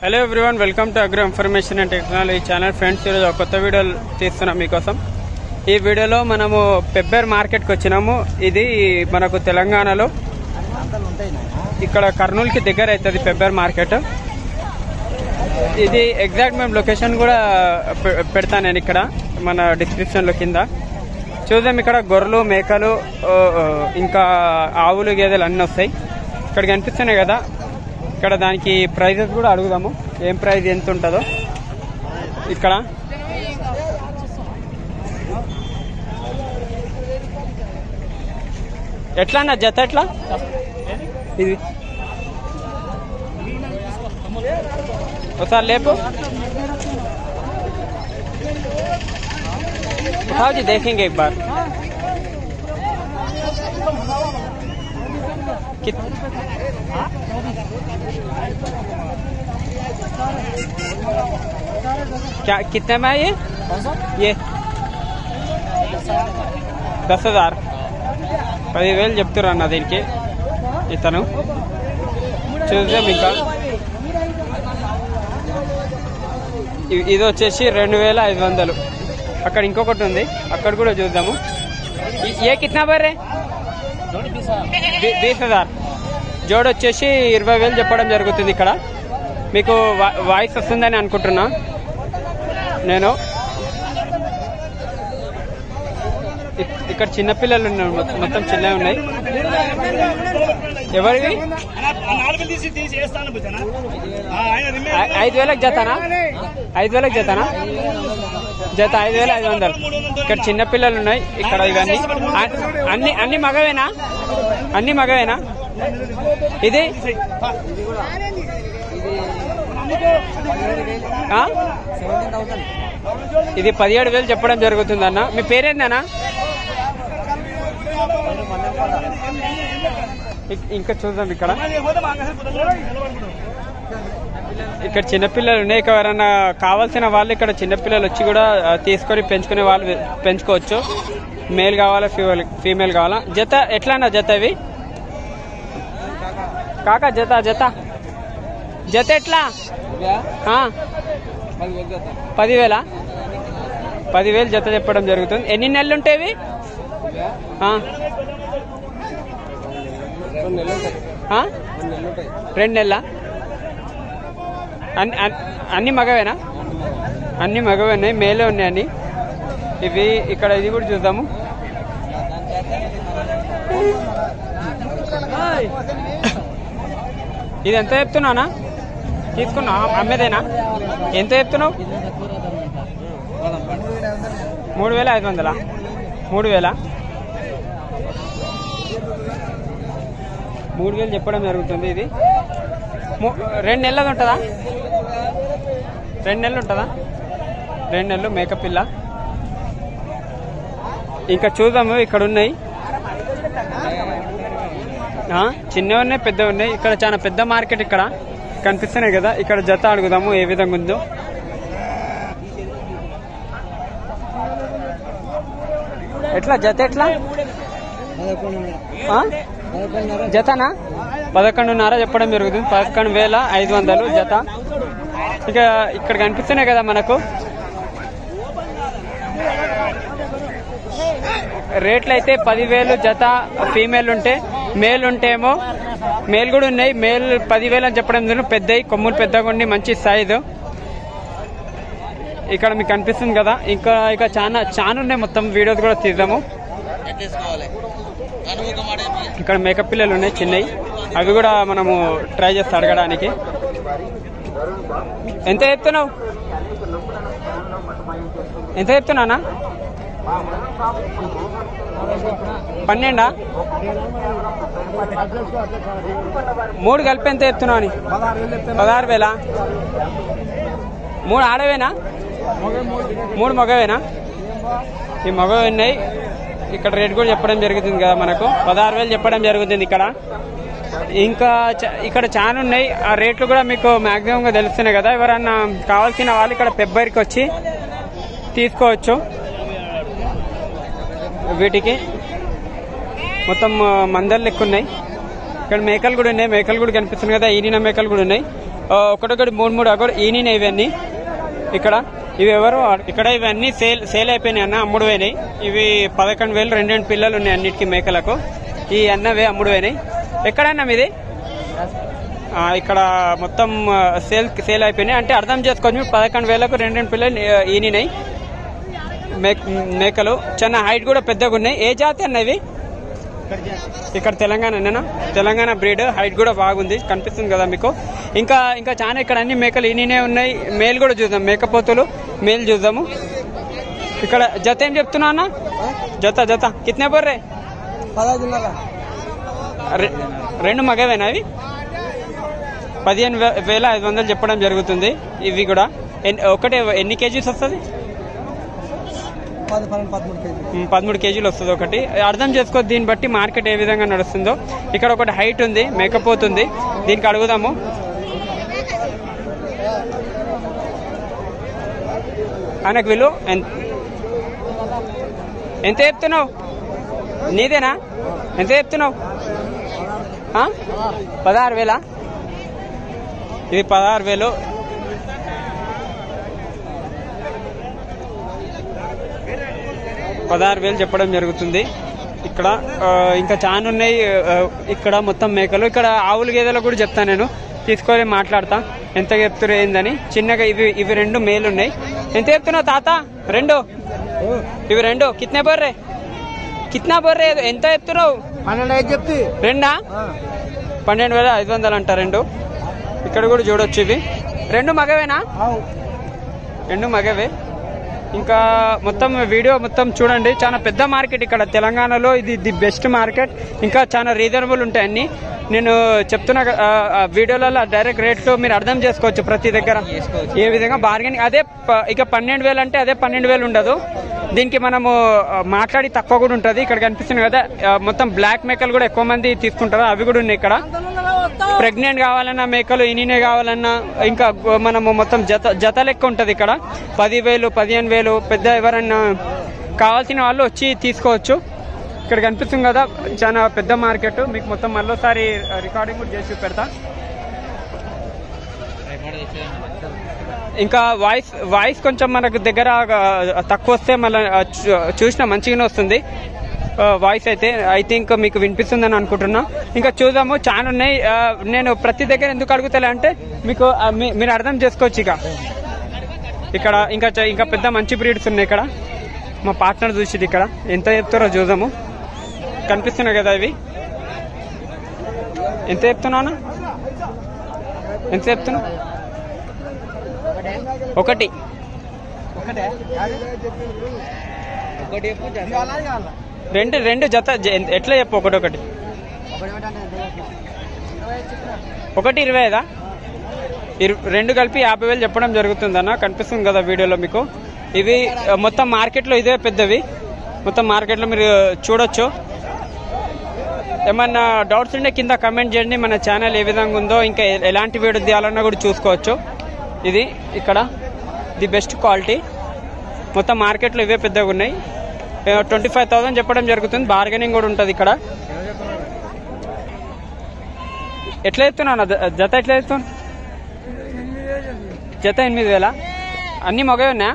Hello everyone welcome to agro information and technology channel friends ఈరోజు ఒక కొత్త video తీస్తున్నాం మీకోసం ఈ వీడియోలో మనము పెబ్బేర్ మార్కెట్కి వచ్చినాము ఇది మనకు తెలంగాణలో ఇక్కడ కర్నూలుకి దగ్గర అవుతుంది పెబ్బేర్ మార్కెట్ ఇది ఎగ్జాక్ట్ మేము లొకేషన్ కూడా పె- పెడతాను నేను ఇక్కడ మన డిస్క్రిప్షన్లో కింద చూద్దాం ఇక్కడ గొర్రెలు మేకలు ఓ, ఓ, ఇంకా ఆవులు గేదెలు అన్నీ వస్తాయి ఇక్కడ కనిపిస్తున్నాయి కదా ఇక్కడ దానికి ప్రైజెస్ కూడా అడుగుదాము ఏం ప్రైస్ ఎంత ఉంటుందో ఇక్కడ ఎట్లా అన్న జత ఎట్లా ఇది ఒకసారి లేపు उठाओ जी देखेंगे एक बार कित... क्या कितने में है ये ये దస్ హజార్ పదివేలు చెప్తున్నారు అన్న దీనికి ఇతను చూద్దాం ఇంకా ఇ- ఇది వచ్చేసి రెండు వేల ఐదు వందలు అక్కడ ఇంకొకటి ఉంది అక్కడ కూడా చూద్దాము ఈ- ఏ కిतना బర్రే బీస్ హజార్ జోడ్ వచ్చేసి ఇరవై వేలు చెప్పడం జరుగుతుంది ఇక్కడ మీకు వా- వాయిస్ వస్తుందని అనుకుంటున్నా నేను ఇక్- ఇక్కడ చిన్నపిల్లలు ఉన్నారు మొత్తం- మొత్తం చిన్నవి ఉన్నాయి ఎవరివి నాలుగు తీసి తీసి వేస్తాను బుజ్జనా ఆయన రిమే ఐ- ఐదు వేలకు జతనా ఐదు వేలకు జతనా జత ఐదు వేల ఐదు వందలు ఇక్కడ చిన్న పిల్లలు ఉన్నాయి ఇక్కడ ఇవన్నీ అ- అన్ని అన్ని మగవేనా అన్ని మగవేనా ఇది ఆ? ఇది పదిహేడు వేలు చెప్పడం జరుగుతుంది అన్న మీ పేరేందన్నా ఇక్- ఇంకా చూద్దాం ఇక్కడ పోతే మా అంగడి నిలబడుకుంటాం ఇక్కడ చిన్నపిల్లలు ఉన్నాయి ఇక ఎవరైనా కావాల్సిన వాళ్ళు ఇక్కడ చిన్నపిల్లలు వచ్చి కూడా ఆ, తీసుకొని పెంచుకునే వాళ్ళు వె- పెంచుకోవచ్చు మేల్ కావాలా ఫీమేల్ ఫీమేల్ కావాలా జత ఎట్లా జత ఇవి కాకా జత జత జత ఎట్లా ఆ? పదివేల పదివేలు జత చెప్పడం జరుగుతుంది ఎన్ని నెలలు ఉంటాయి ఇవి? ఆ? ఆ? రెండు నెలల అన్ని అన్- అన్ని మగవేనా అన్ని మగవే ఉన్నాయి మేలే ఉన్నాయి అన్ని ఇవి ఇక్కడ ఇది కూడా చూద్దాము ఇది ఎంత చెప్తున్నానా తీసుకున్నా అమ్మేదేనా ఎంత చెప్తున్నావు మూడు వేల ఐదు వందలా మూడు వేల మూడు వేలు చెప్పడం జరుగుతుంది ఇది ము- రెండు నెలలు ఉంటుందా రెండు నెలలు ఉంటుందా రెండు నెలలు మేకప్ పిల్ల ఇంకా చూద్దాము ఇక్కడ ఉన్నాయి ఆ, చిన్నవి ఉన్నాయి పెద్దవి ఉన్నాయి ఇక్కడ చాలా పెద్ద మార్కెట్ ఇక్కడ కనిపిస్తున్నాయి కదా ఇక్కడ జత అడుగుదాము ఏ విధంగా ఉందో ఎట్లా జత ఎట్లా ఆ? జతనా పదకొండున్నర చెప్పడం జరుగుతుంది పదకొండు వేల ఐదు వందలు జత ఇక ఇక్కడ కనిపిస్తున్నాయి కదా మనకు రేట్లు అయితే పదివేలు జత ఫీమేల్ ఉంటే మేల్ ఉంటేమో మేల్ కూడా ఉన్నాయి మేల్ పదివేలు అని చెప్పడం జరుగుతుంది పెద్దవి కొమ్ములు పెద్దగా ఉండి మంచి సైజు ఇక్కడ మీకు కనిపిస్తుంది కదా ఇంకా ఇక చాలా చాలా ఉన్నాయి మొత్తం వీడియోస్ కూడా తీద్దాము ఇక్కడ మేకప్ పిల్లలు ఉన్నాయి చిన్నవి అవి కూడా మనము ట్రై చేస్తే అడగడానికి ఎంత చెప్తున్నావు ఎంత చెప్తున్నానా పన్నెండా మూడు కలిపి ఎంత చెప్తున్నావు అని పదహారు వేలా మూడు ఆడవేనా మూడు మగవేనా ఈ మగవి ఉన్నాయి ఇక్కడ రేట్ కూడా చెప్పడం జరుగుతుంది కదా మనకు పదహారు వేలు చెప్పడం జరుగుతుంది ఇక్కడ ఇంకా చ- ఇక్కడ చాలా ఉన్నాయి ఆ రేట్లు కూడా మీకు మాక్సిమం గా తెలుస్తున్నాయి కదా ఎవరన్నా కావాల్సిన వాళ్ళు ఇక్కడ ఫిబ్రవరికి వచ్చి తీసుకోవచ్చు వీటికి మొత్తం ఆ, మందలు లెక్క ఉన్నాయి ఇక్కడ మేకలు కూడా ఉన్నాయి మేకలు కూడా కనిపిస్తుంది కదా ఈనిన మేకలు కూడా ఉన్నాయి ఆ, ఒకటొకటి మూడు మూడు అగరు ఈయన ఇవన్నీ ఇక్కడ ఇవి ఎవరు ఇక్కడ ఇవన్నీ సేల్ సేల్ అయిపోయినాయి అన్న అమ్ముడు పోయినాయి ఇవి పదకొండు వేలు రెండు రెండు పిల్లలు ఉన్నాయి అన్నిటికీ మేకలకు ఈ అన్నవే అమ్ముడు పోయినాయి ఎక్కడన్నా మీది ఆ, ఇక్కడ మొత్తం ఆ, సేల్ సేల్ అయిపోయినాయి అంటే అర్థం చేసుకోవచ్చు మీరు పదకొండు వేలకు రెండు రెండు పిల్లలు ఆ, ఈనినాయి మేక- మేకలు చిన్న హైట్ కూడా పెద్దగా ఉన్నాయి ఏ జాతి అన్న ఇవి ఇక్కడ తెలంగాణ తెలంగాణ బ్రీడ్ హైట్ కూడా బాగుంది కనిపిస్తుంది కదా మీకు ఇంకా ఇంకా చాలా ఇక్కడ అన్ని మేకలు ఈయనే ఉన్నాయి మేల్ కూడా చూద్దాం మేకపోతులు మేల్ చూద్దాము ఇక్కడ జత ఏం చెప్తున్నా అన్న జత జత కితనే బొర్రే రె- రెండు మగవేనా అవి పదిహేను వే- వేల ఐదు వందలు చెప్పడం జరుగుతుంది ఇవి కూడా ఎన్- ఒకటి ఎన్ని కేజీస్ వస్తుంది ఉమ్, పదమూడు కేజీలు వస్తుంది ఒకటి అర్థం చేసుకో దీన్ని బట్టి మార్కెట్ ఏ విధంగా నడుస్తుందో ఇక్కడ ఒకటి హైట్ ఉంది మేకపోతుంది దీనికి అడుగుదాము ఆయనకు విలు ఎంత ఎంత చెప్తున్నావు నీదేనా ఎంత చెప్తున్నావు ఆ? పదహారు వేలా ఇది పదహారు వేలు పదహారు వేలు చెప్పడం జరుగుతుంది ఇక్కడ ఆ, ఇంకా చాలా ఉన్నాయి ఆ, ఇక్కడ మొత్తం మేకలు ఇక్కడ ఆవులు గేదెలు కూడా చెప్తాను నేను తీసుకొని మాట్లాడతా ఎంత చెప్తున్నారు ఏందని చిన్నగా ఇవి ఇవి రెండు మేలు ఉన్నాయి ఎంత చెప్తున్నావు తాత రెండు ఇవి రెండు కితనే బర్రే కితనా బర్రే ఎంత చెప్తున్నావు పన్నెండు ఐదు చెప్తే రెండా పన్నెండు వేల ఐదు వందలు అంట రెండు ఇక్కడ కూడా చూడొచ్చు ఇవి రెండు మగవేనా రెండు మగవే ఇంకా మొత్తం వీడియో మొత్తం చూడండి చాలా పెద్ద మార్కెట్ ఇక్కడ తెలంగాణలో ఇది ది బెస్ట్ మార్కెట్ ఇంకా చాలా రీజనబుల్ ఉంటాయి అన్ని నేను చెప్తున్నా కదా, ఆ, ఆ వీడియోలలో డైరెక్ట్ రేట్లు మీరు అర్థం చేసుకోవచ్చు ప్రతి దగ్గర ఏ విధంగా బార్గెనింగ్ అదే ప- ఇక పన్నెండు వేలు అంటే అదే పన్నెండు వేలు ఉండదు దీనికి మనము ఆ, మాట్లాడి తక్కువ కూడా ఉంటుంది ఇక్కడ కనిపిస్తుంది కదా ఆ, మొత్తం బ్లాక్ మేకలు కూడా ఎక్కువ మంది తీసుకుంటారు అవి కూడా ఉన్నాయి ఇక్కడ ప్రెగ్నెంట్ కావాలన్నా మేకలు ఇనినే కావాలన్నా ఇంకా గో- మనము మొత్తం జత జత లెక్క ఉంటుంది ఇక్కడ పదివేలు పదిహేను వేలు పెద్ద ఎవరన్నా కావాల్సిన వాళ్ళు వచ్చి తీసుకోవచ్చు ఇక్కడ కనిపిస్తుంది కదా చాలా పెద్ద మార్కెట్ మీకు మొత్తం మళ్ళీసారి రికార్డింగ్ కూడా చేసి పెడతా ఇంకా వాయిస్ వాయిస్ కొంచెం మనకు దగ్గర ఆ, తక్కువ వస్తే మళ్ళీ చూసిన మంచిగానే వస్తుంది ఆ, వాయిస్ అయితే ఐ థింక్ మీకు వినిపిస్తుందని అనుకుంటున్నా ఇంకా చూద్దాము చాలా ఉన్నాయి ఆ, నేను ప్రతి దగ్గర ఎందుకు అడుగుతలే అంటే మీకు ఆ, మీ- మీరు అర్థం చేసుకోవచ్చు ఇక ఇక్కడ ఇంకా చ- ఇంకా పెద్ద మంచి బ్రీడ్స్ ఉన్నాయి ఇక్కడ మా పార్ట్నర్ చూసింది ఇక్కడ ఎంత చెప్తారో చూద్దాము కనిపిస్తున్నాయి కదా ఇవి ఎంత చెప్తున్నానా ఎంత చెప్తున్నావు ఒకటి ఒకటి చెప్పు రెండు రెండు జత జ- ఎట్లా చెప్పు ఒకటి ఒకటి ఒకటి ఇరవై ఐదా ఇరు- రెండు కలిపి యాభై వేలు చెప్పడం జరుగుతుందన్న కనిపిస్తుంది కదా వీడియోలో మీకు ఇవి ఆ, మొత్తం మార్కెట్లో ఇదే పెద్దవి మొత్తం మార్కెట్లో మీరు చూడొచ్చు ఏమన్నా డౌట్స్ ఉంటే కింద కమెంట్ చేయండి మన ఛానల్ ఏ విధంగా ఉందో ఇంకా ఎ- ఎలాంటి వీడియో తీయాలన్నా కూడా చూసుకోవచ్చు ఇది ఇక్కడ ది బెస్ట్ క్వాలిటీ మొత్తం మార్కెట్లో ఇవే పెద్దగా ఉన్నాయి ట్వంటీ ఫైవ్ థౌసండ్ చెప్పడం జరుగుతుంది బార్గెనింగ్ కూడా ఉంటుంది ఇక్కడ ఎట్లా ఎత్తున్నాను జత ఎట్లా ఎత్తున్నా జత ఎనిమిది వేల అన్ని మగవి ఉన్నాయా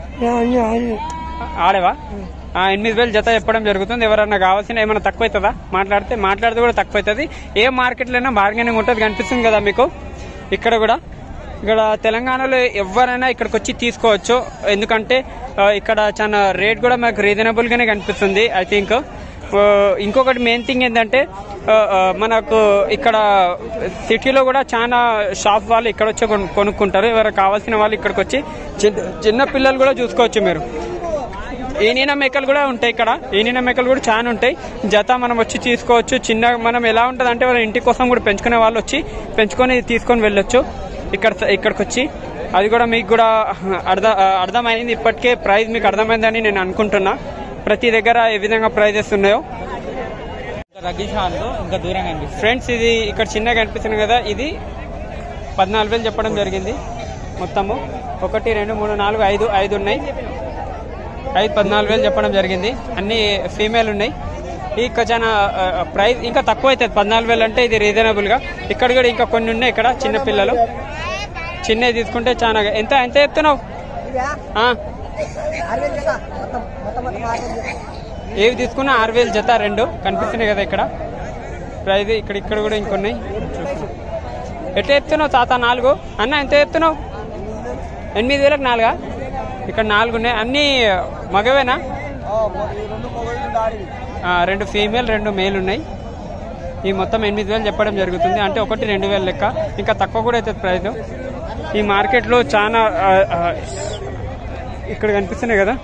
ఆడేవా ఆ, ఎనిమిది వేలు జత చెప్పడం జరుగుతుంది ఎవరన్నా కావాల్సిన ఏమైనా తక్కువ అవుతుందా మాట్లాడితే మాట్లాడితే కూడా తక్కువ అవుతుంది ఏ మార్కెట్లో అయినా బార్గెనింగ్ ఉంటుంది కనిపిస్తుంది కదా మీకు ఇక్కడ కూడా ఇక్కడ తెలంగాణలో ఎవరైనా ఇక్కడికి వచ్చి తీసుకోవచ్చు ఎందుకంటే ఆ, ఇక్కడ చాలా రేట్ కూడా మనకు రీజనబుల్ గానే కనిపిస్తుంది ఐ థింక్ ఇంకొకటి మెయిన్ థింగ్ ఏంటంటే ఆ, ఆ, మనకు ఇక్కడ సిటీలో కూడా చాలా షాప్ వాళ్ళు ఇక్కడ వచ్చి కొను- కొనుక్కుంటారు ఎవరు కావాల్సిన వాళ్ళు ఇక్కడికి వచ్చి చిన్న చిన్న పిల్లలు కూడా చూసుకోవచ్చు మీరు ఈనిన మేకలు కూడా ఉంటాయి ఇక్కడ ఈనిన మేకలు కూడా చాలా ఉంటాయి జత మనం వచ్చి తీసుకోవచ్చు చిన్న మనం ఎలా ఉంటుంది అంటే వాళ్ళ ఇంటి కోసం కూడా పెంచుకునే వాళ్ళు వచ్చి పెంచుకొని తీసుకొని వెళ్ళొచ్చు ఇక్కడ ఇక్కడికి వచ్చి అది కూడా మీకు కూడా అర్థం అర్థమైంది ఇప్పటికే ప్రైస్ మీకు అర్థమైందని నేను అనుకుంటున్నా ప్రతి దగ్గర ఏ విధంగా ప్రైజెస్ ఉన్నాయో తగ్గించాలి ఇంకా దూరంగా అనిపిస్తుంది ఫ్రెండ్స్ ఇది ఇక్కడ చిన్నగా కనిపిస్తుంది కదా ఇది పద్నాలుగు వేలు చెప్పడం జరిగింది మొత్తము ఒకటి రెండు మూడు నాలుగు ఐదు ఐదు ఉన్నాయి ఐదు పద్నాలుగు వేలు చెప్పడం జరిగింది అన్ని ఫీమేల్ ఉన్నాయి ఇక చాలా ఆ, ప్రైస్ ఇంకా తక్కువ అవుతుంది పద్నాలుగు వేలు అంటే ఇది రీజనబుల్ గా ఇక్కడ కూడా ఇంకా కొన్ని ఉన్నాయి ఇక్కడ చిన్న పిల్లలు చిన్నవి తీసుకుంటే చాలా ఎంత ఎంత చెప్తున్నావు ఆ, ఏవి తీసుకున్నా ఆరు వేలు జత రెండు కనిపిస్తున్నాయి కదా ఇక్కడ ప్రైజ్ ఇక్కడ ఇక్కడ కూడా ఇంకొన్నాయి ఎట్లా ఎత్తున్నావు తాత నాలుగు అన్న ఎంత ఎత్తున్నావు ఎనిమిది వేలకు నాలుగా ఇక్కడ నాలుగు ఉన్నాయి అన్నీ మగవేనా ఆ, రెండు ఫీమేల్ రెండు మేల్ ఉన్నాయి ఈ మొత్తం ఎనిమిది వేలు చెప్పడం జరుగుతుంది అంటే ఒకటి రెండు వేలు లెక్క ఇంకా తక్కువ కూడా అవుతుంది ప్రైస్ ఈ మార్కెట్లో చాలా ఆ, ఆ, ఇక్కడ కనిపిస్తున్నాయి కదా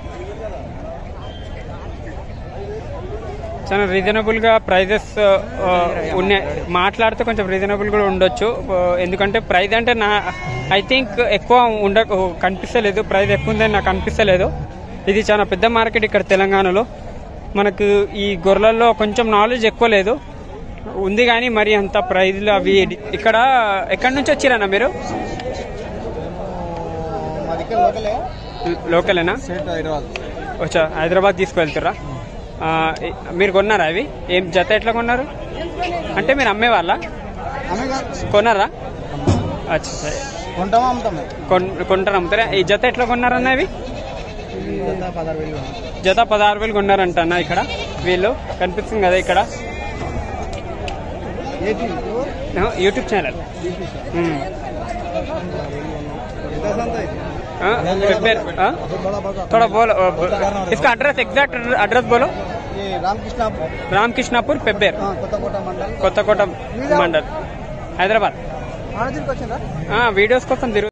చాలా రీజనబుల్ గా ప్రైజెస్ ఉన్నాయి మాట్లాడితే కొంచెం రీజనబుల్ కూడా ఉండొచ్చు ఆ, ఎందుకంటే ప్రైస్ అంటే నా ఐ థింక్ ఎక్కువ ఉండ కనిపిస్తలేదు ప్రైస్ ఎక్కువ ఉందని నాకు అనిపిస్తలేదు ఇది చాలా పెద్ద మార్కెట్ ఇక్కడ తెలంగాణలో మనకు ఈ గొర్రెల్లో కొంచెం నాలెడ్జ్ ఎక్కువ లేదు ఉంది కానీ మరి అంత ప్రైజ్లు అవి ఇక్కడ ఎక్కడి నుంచి వచ్చిరన్నా మీరు మా దగ్గర లోకలే లోకలేనా సేట్ హైదరాబాద్ వచ్చా హైదరాబాద్ తీసుకువెళ్తురా ఆ, ఈ- మీరు కొన్నారా అవి ఏం జత ఎట్లా కొన్నారు అంటే మీరు అమ్మే వాళ్ళ ఆమె కాదు కొన్నారా అచ్చా సరే. కొంటామా అమ్ముతామే కొన్- కొంటారు అమ్ముతారా ఈ జత ఎట్లా కొన్నారన్న ఇవి పదహారు వేలు జత పదహారు వేలు కొన్నారంట అన్న ఇక్కడ వీళ్ళు కనిపిస్తుంది కదా ఇక్కడ ఏంటి ఆ, యూట్యూబ్ ఛానల్ ఉమ్. ఆ, ప్రిపేర్ ఆ? थोड़ा बोलो इसका एड्रेस एग्जैक्ट एड्रेस बोलो ఈ రామకృష్ణ రామకృష్ణాపూర్ పెబ్బేర్ కొత్తకోట మండల్ కొత్తకోట మండల్ హైదరాబాద్ ఆడదికి వచ్చిందా వీడియోస్ కోసం తిరుగు